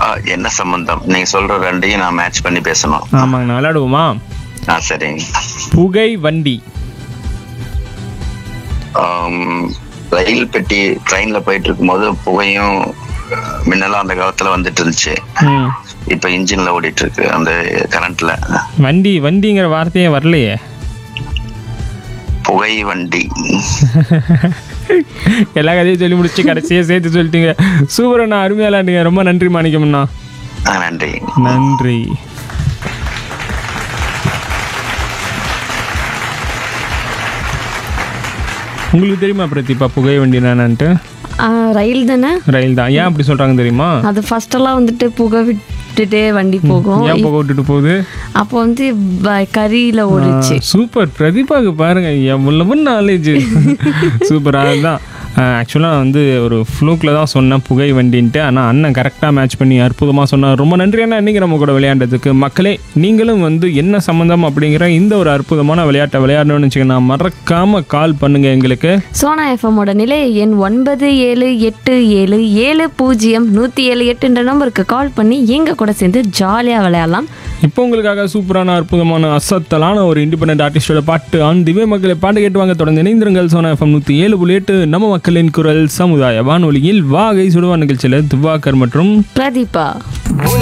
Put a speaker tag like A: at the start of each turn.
A: என்ன சம்பந்தம் நீங்க சொல்ற ரெண்டையும் நான் மேட்ச் பண்ணி பேசணும்
B: ஆமாங்கண்ணா விளையாடுவோமா
A: ஆ சரிங்க
B: புகை வண்டி
A: ஆம், ரயில் பெட்டி ட்ரெயின்ல போயிட்டு இருக்கும்போது புகையும் அஹ், முன்னெல்லாம் அந்த காலத்துல வந்துட்டு இருந்துச்சு
B: ம்
A: இப்ப இன்ஜின்ல ஓடிட்டு இருக்கு அந்த கரண்ட்ல
B: வண்டி வண்டிங்கிற வார்த்தையே வரலையே
A: புகை வண்டி
B: எல்லா கதையும் சொல்லி முடிச்சு கடைசியாக சேர்த்து சொல்லிட்டீங்க சூப்பர் அண்ணா அருமையாக விளையாண்டுங்க ரொம்ப நன்றி மாணிக்கம்ண்ணா
A: ஆ, நன்றி
B: நன்றி உங்களுக்கு தெரியுமா பிரதீபா புகை வண்டி என்னன்ட்டு
C: ரயில் தானே
B: ரயில் தான் ஏன் அப்படி சொல்றாங்க தெரியுமா
C: அது ஃபர்ஸ்ட் எல்லாம் வந்துட்டு புகை விட்டுட்டே வண்டி போகும்
B: ஏன் புகை விட்டுட்டு போகுது
C: அப்போ வந்து வ- கரியில ஓடிச்சு
B: சூப்பர் பிரதீபாவுக்கு பாருங்க எவ்வளவு நாலேஜ் சூப்பர் அதுதான் ஆக்சுவலாக வந்து ஒரு ஃப்ளூக்கில் தான் சொன்னேன் புகை வண்டின்ட்டு ஆனால் அண்ணன் கரெக்டாக மேட்ச் பண்ணி அற்புதமாக சொன்னார் ரொம்ப நன்றி அண்ணா இன்றைக்கி நம்ம கூட விளையாண்டதுக்கு மக்களே நீங்களும் வந்து என்ன சம்மந்தம் அப்படிங்கிற இந்த ஒரு அற்புதமான விளையாட்டை விளையாடணும்னு வச்சுக்கோங்க மறக்காமல் கால் பண்ணுங்கள் எங்களுக்கு
C: சோனா எஃப்எம்மோட நிலைய எண் ஒன்பது ஏழு எட்டு ஏழு ஏழு பூஜ்ஜியம் நூற்றி ஏழு எட்டுன்ற நம்பருக்கு கால் பண்ணி எங்க கூட சேர்ந்து ஜாலியாக விளையாடலாம்
B: இப்போ உங்களுக்காக சூப்பரான அற்புதமான அசத்தலான ஒரு இண்டிபெண்டன்ட் ஆர்டிஸ்டோட பாட்டு ஆன் திவே மக்களை பாட்டு கேட்டு வாங்க தொடர்ந்து இணைந்திருங்கள் சோனா எஃப்எம் நூற்றி ஏழு புள்ளி எட்டு நம்ம மக்களின் குரல் சமுதாய வானொலியில் வாகை சுடுவா நிகழ்ச்சியில் துவாக்கர் மற்றும்
C: பிரதீபா